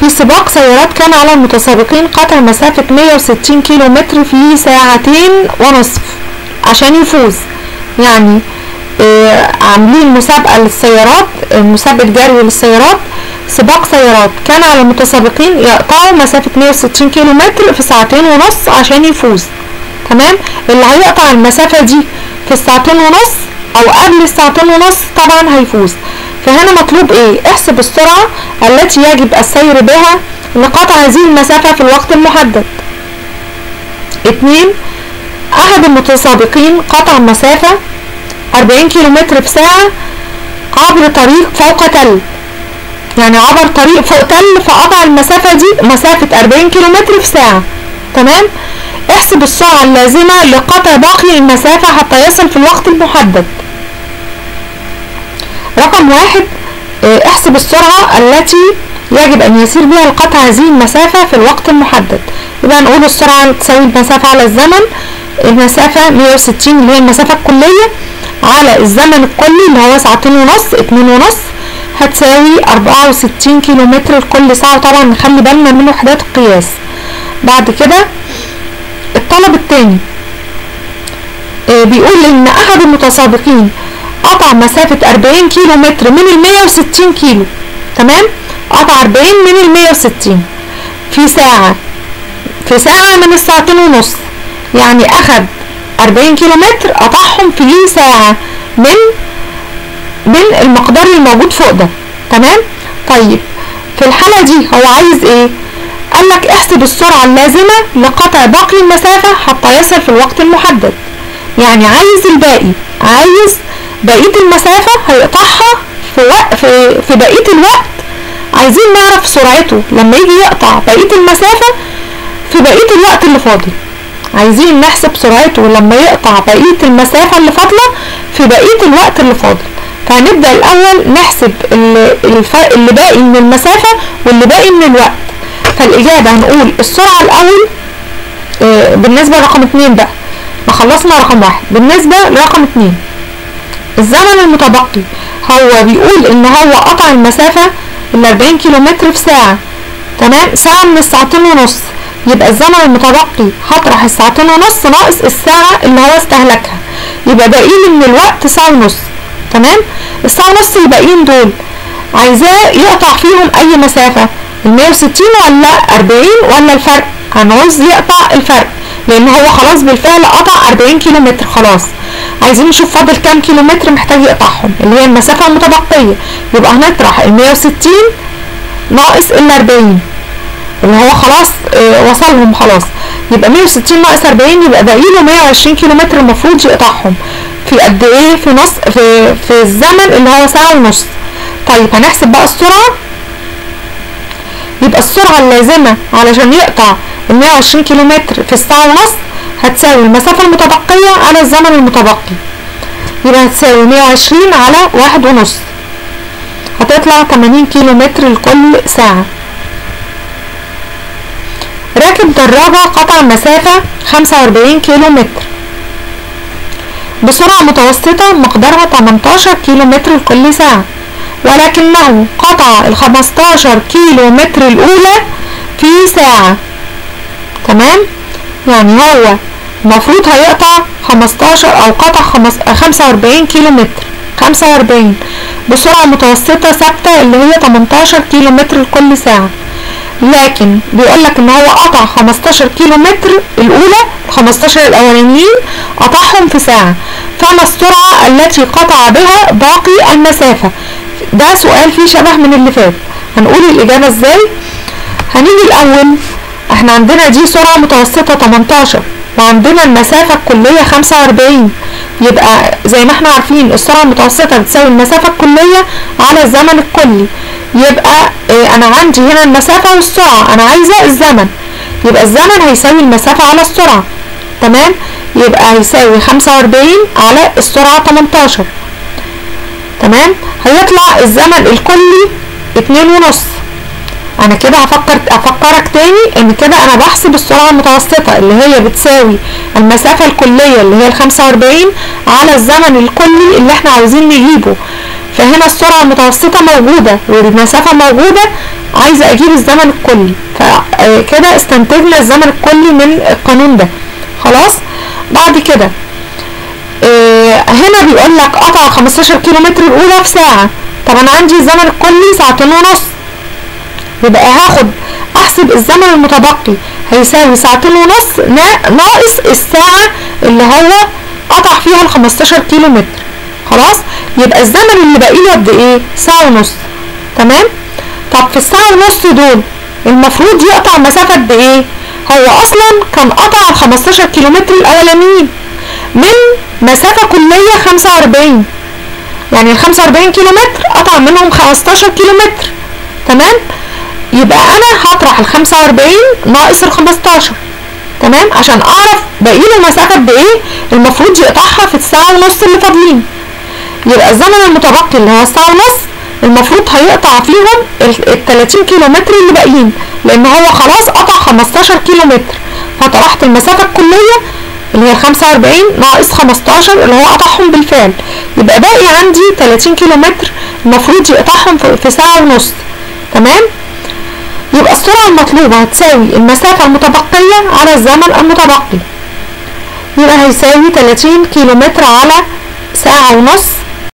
في سباق سيارات كان على المتسابقين قطع مسافة 160 كيلو متر في ساعتين ونصف عشان يفوز يعني آه، عاملين مسابقة للسيارات آه، مسابقة جري للسيارات سباق سيارات كان على المتسابقين يقطعوا مسافة 160 كيلو متر في ساعتين ونص عشان يفوز تمام اللي هيقطع المسافة دي في الساعتين ونص او قبل الساعتين ونص طبعا هيفوز فهنا مطلوب ايه احسب السرعة التي يجب السير بها لقطع هذه المسافة في الوقت المحدد اتنين احد المتسابقين قطع مسافة 40 كيلومتر في ساعة عبر طريق فوق تل يعني عبر طريق فوق تل فقطع المسافة دي مسافة 40 كيلومتر في ساعة تمام احسب السرعة اللازمة لقطع باقي المسافة حتى يصل في الوقت المحدد رقم واحد اه، احسب السرعة التي يجب ان يسير بها لقطع هذه المسافة في الوقت المحدد يبقى نقول السرعة تساوي المسافة على الزمن المسافة 160 اللي هي المسافة الكلية على الزمن الكلي اللي هو ساعتين ونص اتنين ونص هتساوي 64 كيلو متر لكل ساعة طبعا نخلي بالنا من وحدات القياس بعد كده الطلب التاني آه، بيقول ان احد المتسابقين قطع مسافة 40 كيلو متر من ال 160 كيلو تمام قطع 40 من ال 160 في ساعة في ساعة من الساعتين ونص يعني اخد 40 كيلو متر قطعهم في ساعة من من المقدار اللي موجود فوق ده تمام طيب في الحالة دي هو عايز ايه قال لك احسب السرعة اللازمة لقطع باقي المسافة حتى يصل في الوقت المحدد يعني عايز الباقي عايز بقية المسافة هيقطعها في, وق... في, في بقية الوقت عايزين نعرف سرعته لما يجي يقطع بقية المسافة في بقية الوقت اللي فاضل عايزين نحسب سرعته لما يقطع بقية المسافة اللي فاضلة في بقية الوقت اللي فاضل فهنبدأ الأول نحسب اللي, اللي باقي من المسافة واللي باقي من الوقت فالإجابة هنقول السرعة الأول آه، بالنسبة لرقم اتنين بقى ما خلصنا رقم واحد بالنسبة لرقم اتنين الزمن المتبقي هو بيقول ان هو قطع المسافة ال 40 كيلومتر في ساعة تمام ساعة من الساعتين ونص يبقى الزمن المتبقي هطرح الساعتين ونص ناقص الساعة اللي هو استهلكها يبقى باقي لي من الوقت ساعة ونص تمام الساعة ونص الباقيين دول عايزاه يقطع فيهم اي مسافة ال 160 ولا 40 ولا الفرق هنعوز يقطع الفرق لان هو خلاص بالفعل قطع 40 كيلو متر خلاص عايزين نشوف فاضل كام كيلو متر محتاج يقطعهم اللي هي المسافة المتبقية يبقى هنطرح ال 160 ناقص ال 40 اللي هو خلاص اه وصلهم خلاص يبقى 160 ناقص 40 يبقى باقي له 120 كيلو متر المفروض يقطعهم في قد ايه في نص في في الزمن اللي هو ساعة ونص طيب هنحسب بقى السرعة يبقى السرعة اللازمة علشان يقطع ال 120 كيلو متر في الساعة ونص هتساوي المسافة المتبقية على الزمن المتبقي يبقى هتساوي 120 على واحد ونص هتطلع 80 كيلو متر لكل ساعة راكب دراجة قطع مسافة 45 كيلو متر بسرعة متوسطة مقدارها 18 كيلو متر لكل ساعة ولكنه قطع ال 15 كيلو متر الأولى في ساعة تمام يعني هو المفروض هيقطع 15 أو قطع 45 كيلو متر 45 بسرعة متوسطة ثابتة اللي هي 18 كيلو متر لكل ساعة لكن بيقول لك ان هو قطع 15 كيلو متر الاولى 15 الاولانيين قطعهم في ساعة فما السرعة التي قطع بها باقي المسافة ده سؤال فيه شبه من اللي فات هنقول الاجابة ازاي هنيجي الاول احنا عندنا دي سرعة متوسطة 18 وعندنا المسافة الكلية 45 يبقى زي ما احنا عارفين السرعة المتوسطة بتساوي المسافة الكلية على الزمن الكلي يبقى اه انا عندي هنا المسافة والسرعة انا عايزة الزمن يبقى الزمن هيساوي المسافة على السرعة تمام يبقى هيساوي 45 على السرعة 18 تمام هيطلع الزمن الكلي اتنين ونص انا كده هفكر افكرك تاني ان كده انا بحسب السرعة المتوسطة اللي هي بتساوي المسافة الكلية اللي هي ال 45 على الزمن الكلي اللي احنا عاوزين نجيبه فهنا السرعة المتوسطة موجودة والمسافة موجودة عايزة اجيب الزمن الكلي فكده استنتجنا الزمن الكلي من القانون ده خلاص بعد كده آه، هنا بيقول لك قطع 15 كيلو متر الاولى في ساعة طب انا عندي الزمن الكلي ساعتين ونص يبقى هاخد احسب الزمن المتبقي هيساوي ساعتين ونص نا- ناقص الساعة اللي هو قطع فيها ال 15 كيلو متر خلاص يبقى الزمن اللي باقي له قد ايه ساعة ونص تمام طب في الساعة ونص دول المفروض يقطع مسافة قد ايه هو اصلا كان قطع ال 15 كيلو متر الاولانيين من مسافة كلية 45 يعني ال 45 كيلو متر قطع منهم 15 كيلو متر تمام يبقى انا هطرح ال 45 ناقص ال 15 تمام عشان اعرف باقي له مسافه قد ايه المفروض يقطعها في الساعه ونص اللي فاضلين يبقى الزمن المتبقي اللي هو الساعه ونص المفروض هيقطع فيهم ال ال 30 كيلو متر اللي باقيين لان هو خلاص قطع 15 كيلو متر فطرحت المسافه الكليه اللي هي 45 ناقص 15 اللي هو قطعهم بالفعل يبقى باقي عندي 30 كيلو متر المفروض يقطعهم في في ساعه ونص تمام يبقى السرعة المطلوبة هتساوي المسافة المتبقية على الزمن المتبقي يبقى هيساوي 30 كيلو متر على ساعة ونص